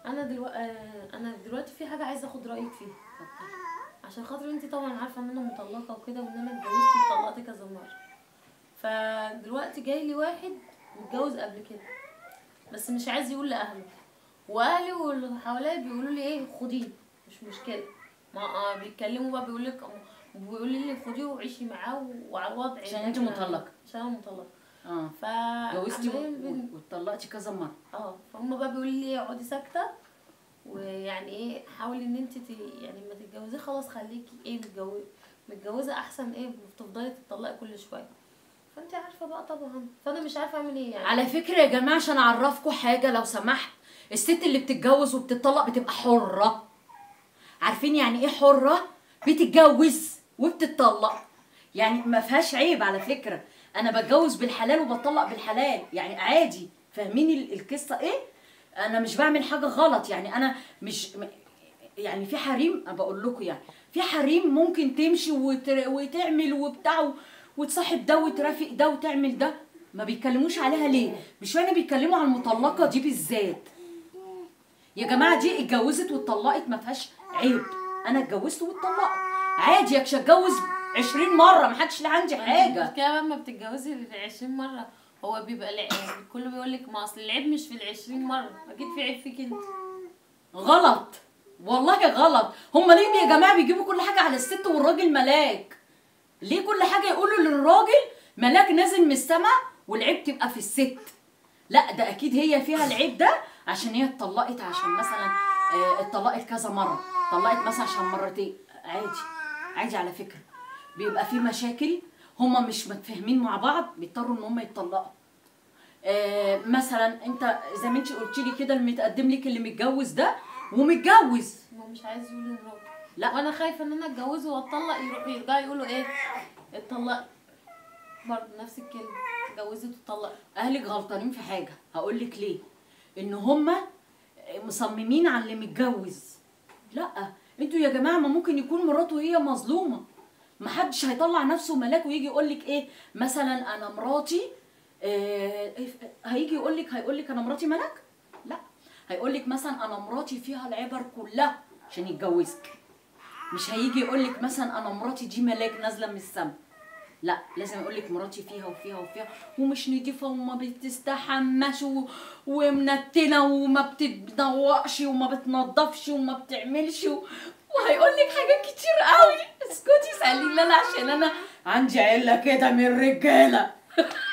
انا دلوقتي انا دلوقتي في حاجه عايزه اخد رايك فيها عشان خاطر انت طبعا عارفه ان انا مطلقه وكده وان انا اتجوزت واتطلقت كذا مره فدلوقتي جاي لي واحد متجوز قبل كده بس مش عايز يقول لاهله واهلي واللي حواليا بيقولوا لي ايه خديه مش مشكله ما آه بيتكلموا بقى بيقول لك بيقولوا لي خديه وعيشي معاه وعلى الوضع عشان اللي انت إحنا- مطلقة. عشان انا مطلقه اه ف جوزتي عمالين بن- و- واتطلقتي كذا مره اه فهم بقى بيقولوا لي اقعدي ساكته ويعني ايه حاولي ان انت ت... يعني ما تتجوزي خلاص خليكي ايه متجوزه متجوزه احسن ايه تفضلي تطلقي كل شويه فانت عارفه بقى طبعا فانا مش عارفه اعمل ايه يعني على فكره يا جماعه عشان اعرفكم حاجه لو سمحت الست اللي بتتجوز وبتطلق بتبقى حره عارفين يعني ايه حره بتتجوز وبتطلق يعني ما فيهاش عيب على فكره انا بتجوز بالحلال وبطلق بالحلال يعني عادي فاهمين ال- القصه ايه انا مش بعمل حاجه غلط يعني انا مش م- يعني في حريم بقول لكم يعني في حريم ممكن تمشي وتر... وتعمل وبتاع و- وتصاحب ده وترافق ده وتعمل ده ما بيتكلموش عليها ليه مش معنى بيتكلموا على المطلقه دي بالذات يا جماعه دي اتجوزت واتطلقت ما فيهاش عيب انا اتجوزت واتطلقت عادي يكش اتجوز 20 مره ما حدش ليه عندي حاجه كده بقى ما بتتجوزي ال 20 مره هو بيبقى الع- يعني كله بيقول لك ما اصل العيب مش في ال 20 مره اكيد في عيب فيك انت غلط والله غلط هم ليه يا جماعه بيجيبوا كل حاجه على الست والراجل ملاك ليه كل حاجه يقولوا للراجل ملاك نازل من السماء والعيب تبقى في الست لا ده اكيد هي فيها العيب ده عشان هي اتطلقت عشان مثلا آه، اتطلقت كذا مره اتطلقت مثلا عشان مرتين عادي عادي على فكره بيبقى في مشاكل هما مش متفاهمين مع بعض بيضطروا ان هما يتطلقوا آه، مثلا انت زي ما انت قلت لي كده المتقدم لك اللي متجوز ده ومتجوز هو مش عايز يقول للراجل لا. وانا خايفه ان انا اتجوزه واتطلق يروحوا يرجعوا يقولوا ايه اتطلقت برضه نفس الكلمه اتجوزت واتطلقت اهلك غلطانين في حاجه هقول لك ليه ان هما مصممين على اللي متجوز لا انتوا يا جماعه ما ممكن يكون مراته هي مظلومه محدش هيطلع نفسه ملاك ويجي يقول لك ايه مثلا انا مراتي آه إيه- هيجي يقول لك هيقول لك انا مراتي ملاك لا هيقول لك مثلا انا مراتي فيها العبر كلها عشان يتجوزك مش هيجي يقول لك مثلا انا مراتي دي ملاك نازله من السما لا لازم اقول لك مراتي فيها وفيها وفيها ومش نضيفه وما بتستحماش و... ومنتنه وما بتتنوقش وما بتنضفش وما بتعملش و... وهيقول لك حاجات كتير قوي اسكتي اسالي لي انا عشان انا عندي عله كده من الرجاله